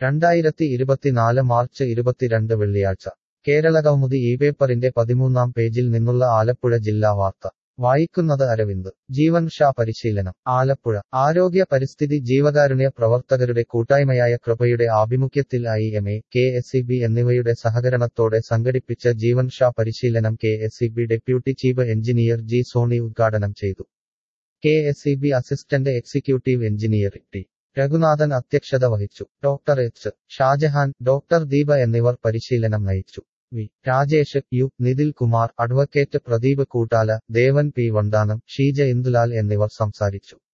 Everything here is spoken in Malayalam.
രണ്ടായിരത്തി ഇരുപത്തിനാല് മാർച്ച് ഇരുപത്തിരണ്ട് വെള്ളിയാഴ്ച കേരളകൗമുദി ഈ പേപ്പറിന്റെ പതിമൂന്നാം പേജിൽ നിന്നുള്ള ആലപ്പുഴ ജില്ലാ വാർത്ത വായിക്കുന്നത് അരവിന്ദ് ജീവൻ ഷാ പരിശീലനം ആലപ്പുഴ ആരോഗ്യ പരിസ്ഥിതി ജീവകാരുണ്യ പ്രവർത്തകരുടെ കൂട്ടായ്മയായ കൃപയുടെ ആഭിമുഖ്യത്തിൽ I M A K S E B എന്നിവയുടെ സഹകരണത്തോടെ സംഘടിപ്പിച്ച ജീവൻ ഷാ പരിശീലനം K S E B deputy chief engineer G Soni ഉദ്ഘാടനം ചെയ്തു K S E B assistant executive engineer T Raghunathan അധ്യക്ഷത വഹിച്ചു doctor H Shajahan doctor Deepa എന്നിവർ പരിശീലനം നയിച്ചു V Rajesh U Nithil Kumar advocate Pradeep Koottala Devan P Vandanam Sheeja Indulal എന്നിവർ സംസാരിച്ചു